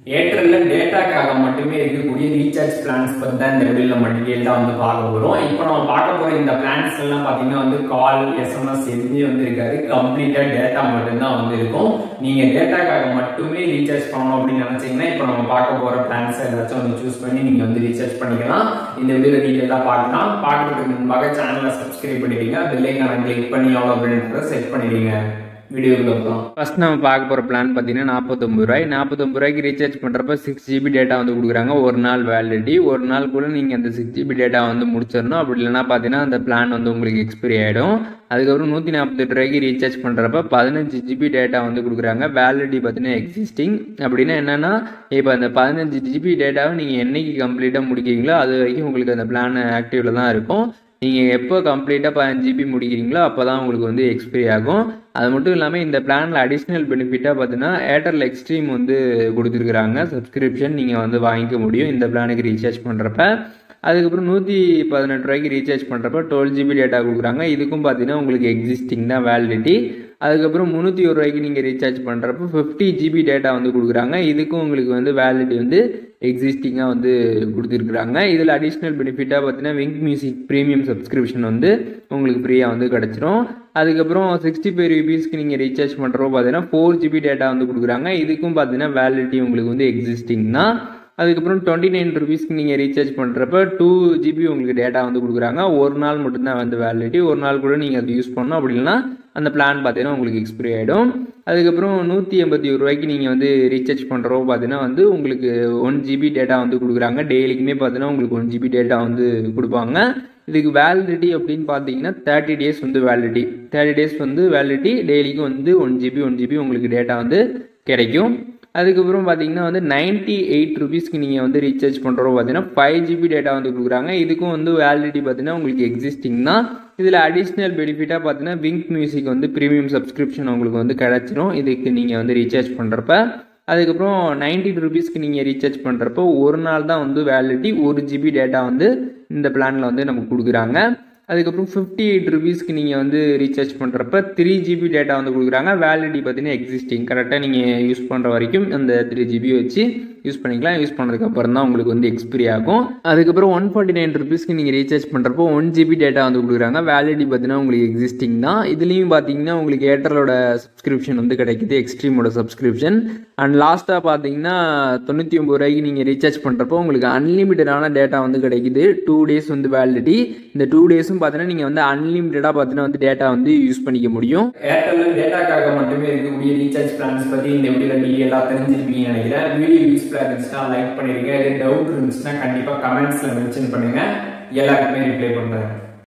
ஏர்டெல்ல டேட்டாக்காக மட்டுமே இருக்கக்கூடிய recharge plans பத்தி தான் இந்த வீடியோல நம்ம டீடைல்டா வந்து பார்க்க போறோம் இப்போ நம்ம பார்க்க போற இந்த பிளான்ஸ் எல்லாம் பாத்தீங்கன்னா வந்து கால் எஸ்எம்எஸ் எதுவுமே வந்து இருக்காது கம்ப்ளீட்டா டேட்டா மட்டும்தான் வந்து இருக்கும் நீங்க டேட்டாக்காக மட்டுமே ரீசார்ஜ் பண்ணணும் அப்படின்னு நினைச்சீங்கன்னா இப்போ நம்ம பார்க்க போற பிளான்ஸ் ஏதாச்சும் வந்து சூஸ் பண்ணி நீங்க வந்து ரீசார்ஜ் பண்ணிக்கலாம் இந்த வீடியோ டீடைலா பார்க்கலாம் பார்க்கறதுக்கு முன்பாக சேனலை சப்ஸ்கிரைப் பண்ணிடுங்க பெல்லைக்கான கிளிக் பண்ணி அவ்வளோ அப்படின்றத செட் பண்ணிடுங்க வீடியோக்குள்ள போகலாம் ஃபர்ஸ்ட் நம்ம பார்க்க போகிற பிளான் பார்த்தீங்கன்னா நாற்பத்தொம்பது ரூபாய் நாற்பத்தொம்பது ரூபாய்க்கு ரீசார்ஜ் பண்ணுறப்ப சிக்ஸ் ஜிபி டேட்டா வந்து கொடுக்குறாங்க ஒரு நாள் வேலிடிட்டி ஒரு நாள் கூட நீங்கள் அந்த சிக்ஸ் ஜிபி டேட்டா வந்து முடிச்சிடணும் அப்படி இல்லைன்னா பார்த்தீங்கன்னா அந்த பிளான் வந்து உங்களுக்கு எக்ஸ்பைரி ஆகிடும் அதுக்கப்புறம் நூற்றி நாற்பத்தெட்டு ரூபாய்க்கு ரீசார்ஜ் பண்ணுறப்ப பதினஞ்சு ஜிபி டேட்டா வந்து கொடுக்குறாங்க வேலிடிட்டி பார்த்தீங்கன்னா எக்ஸிஸ்டிங் அப்படின்னா என்னென்னா இப்போ அந்த பதினஞ்சு ஜிபி டேட்டாவை நீங்கள் என்னைக்கு கம்ப்ளீட்டாக முடிக்கிறீங்களோ அது வரைக்கும் உங்களுக்கு அந்த பிளான் ஆக்டிவில் தான் இருக்கும் நீங்கள் எப்போ கம்ப்ளீட்டாக பதினஞ்சு ஜிபி முடிக்கிறீங்களோ அப்போ தான் உங்களுக்கு வந்து எக்ஸ்பைரி ஆகும் அது மட்டும் இல்லாமல் இந்த பிளானில் அடிஷ்னல் பெனிஃபிட்டாக பார்த்தீங்கன்னா ஏர்டெல் எக்ஸ்ட்ரீம் வந்து கொடுத்துருக்குறாங்க சப்ஸ்கிரிப்ஷன் நீங்கள் வந்து வாங்கிக்க முடியும் இந்த பிளானுக்கு ரீசார்ஜ் பண்ணுறப்ப அதுக்கப்புறம் நூற்றி பதினெட்டு ரூபாய்க்கு ரீசார்ஜ் பண்ணுறப்ப டுவெல் ஜிபி டேட்டா கொடுக்குறாங்க இதுக்கும் பார்த்தீங்கன்னா உங்களுக்கு எக்ஸிஸ்டிங் தான் வேலிடிட்டி அதுக்கப்புறம் முந்நூற்றி ஒரு ரூபாய்க்கு நீங்கள் ரீசார்ஜ் பண்ணுறப்போ ஃபிஃப்டி ஜிபி டேட்டா வந்து கொடுக்குறாங்க இதுக்கும் உங்களுக்கு வந்து வேலிடிட்டி வந்து எக்ஸிஸ்டிங்காக வந்து கொடுத்துருக்குறாங்க இதில் அடிஷ்னல் பெனிஃபிட்டாக பார்த்தீங்கன்னா விங்க் மியூசிக் ப்ரீமியம் சப்ஸ்கிரிப்ஷன் வந்து உங்களுக்கு ஃப்ரீயாக வந்து கிடச்சிரும் அதுக்கப்புறம் சிக்ஸ்டி ஃபைவ் ருபீஸ்க்கு நீங்கள் ரீசார்ஜ் பண்ணுறப்போ பார்த்தீங்கன்னா ஃபோர் ஜிபி டேட்டா வந்து கொடுக்குறாங்க இதுக்கும் பார்த்தீங்கன்னா வேலிடிட்டி உங்களுக்கு வந்து எக்ஸிஸ்டிங் தான் அதுக்கப்புறம் டுவெண்ட்டி நைன் ருபீஸ்க்கு நீங்கள் ரீசார்ஜ் பண்ணுறப்ப டூ ஜிபி உங்களுக்கு டேட்டா வந்து கொடுக்குறாங்க ஒரு நாள் மட்டும்தான் வந்து வேலிடிட்டி ஒரு நாள் கூட நீங்கள் அது யூஸ் பண்ணணும் அப்படி இல்லைன்னா அந்த பிளான் பார்த்தீங்கன்னா உங்களுக்கு எக்ஸ்பிரி ஆகிடும் அதுக்கப்புறம் நூற்றி எண்பத்தி ஒரு ரூபாய்க்கு நீங்கள் வந்து ரீசார்ஜ் பண்ணுறப்போ பார்த்தீங்கன்னா வந்து உங்களுக்கு ஒன் ஜிபி டேட்டா வந்து கொடுக்குறாங்க டெய்லிக்குமே பார்த்தீங்கன்னா உங்களுக்கு ஒன் ஜிபி டேட்டா வந்து கொடுப்பாங்க இதுக்கு வேலிடிட்டி அப்படின்னு பார்த்தீங்கன்னா தேர்ட்டி டேஸ் வந்து வேலிடிட்டி தேர்ட்டி டேஸ் வந்து வேலிடிட்டி டெய்லிக்கும் வந்து ஒன் ஜிபி ஒன் ஜிபி உங்களுக்கு டேட்டா வந்து கிடைக்கும் அதுக்கப்புறம் பார்த்தீங்கன்னா வந்து நைன்ட்டி எயிட் ருபீஸ்க்கு நீங்கள் வந்து ரீசார்ஜ் பண்ணுறோம் பார்த்தீங்கன்னா ஃபைவ் ஜிபி டேட்டா வந்து கொடுக்குறாங்க இதுக்கும் வந்து வேலிடிட்டி பார்த்தீங்கன்னா உங்களுக்கு எக்ஸிஸ்டிங் தான் இதில் அடிஷ்னல் பெனிஃபிட்டாக பார்த்தீங்கன்னா விங்க் மியூசிக் வந்து ப்ரீமியம் சப்ஸ்கிரிப்ஷன் உங்களுக்கு வந்து கிடச்சிரும் இதுக்கு நீங்கள் வந்து ரீசார்ஜ் பண்ணுறப்ப அதுக்கப்புறம் நைன்டீன் ருபீஸ்க்கு நீங்கள் ரீசார்ஜ் பண்ணுறப்போ ஒரு நாள் தான் வந்து வேலிடிட்டி ஒரு ஜிபி டேட்டா வந்து இந்த பிளானில் வந்து நமக்கு கொடுக்குறாங்க அதுக்கப்புறம் ஃபிஃப்டி எயிட் ருபீஸ்க்கு நீங்கள் வந்து ரீசார்ஜ் பண்ணுறப்ப த்ரீ ஜிபி டேட்டா வந்து கொடுக்குறாங்க வேலிடிட்டி பார்த்தீங்கன்னா எக்ஸிஸ்டிங் கரெக்டாக நீங்கள் யூஸ் பண்ணுற வரைக்கும் அந்த த்ரீ ஜிபி வச்சு யூஸ் பண்ணிக்கலாம் யூஸ் பண்ணதுக்கப்புறம் தான் உங்களுக்கு வந்து எக்ஸ்பிரி ஆகும் அதுக்கப்புறம் ஒன் ஃபார்ட்டி நைன் ருபீஸ்க்கு நீங்கள் ரீசார்ஜ் பண்ணுறப்போ ஒன் ஜிபி டேட்டா வந்து கொடுக்குறாங்க வேலிடிட்டி பார்த்தீங்கன்னா உங்களுக்கு எக்ஸிஸ்டிங் தான் இதுலேயும் பார்த்தீங்கன்னா உங்களுக்கு ஏர்டெலோட சப்ஸ்கிரிப்ஷன் வந்து கிடைக்குது எக்ஸ்ட்ரீமோட சப்ஸ்கிரிப்ஷன் அண்ட் லாஸ்ட்டாக பார்த்தீங்கன்னா தொண்ணூற்றி ஒம்பது ரூபாய்க்கு நீங்கள் ரீசார்ஜ் பண்ணுறப்போ உங்களுக்கு அன்லிமிட்டடான டேட்டா வந்து கிடைக்குது டூ டேஸ் வந்து வேலிடிட்டி இந்த டூ டேஸும் பார்த்தீங்கன்னா நீங்கள் வந்து அன்லிமிட்டடாக பார்த்தீங்கன்னா வந்து டேட்டா வந்து யூஸ் பண்ணிக்க முடியும் ஏர்டெல்ல டேட்டாக்காக மட்டுமே இருக்கக்கூடிய ரீசார்ஜ் பிளான்ஸ் பத்தி இந்த வீடியோல நீங்க எல்லாம் தெரிஞ்சிருப்பீங்கன்னு நினைக்கிறேன் வீடியோ யூஸ்ஃபுல்லா இருந்துச்சுன்னா லைக் பண்ணிருங்க எது டவுட் இருந்துச்சுன்னா கண்டிப்பா கமெண்ட்ஸ்ல மென்ஷன் பண்ணுங்க எல்லாருக்குமே ரிப்ளை பண்றேன்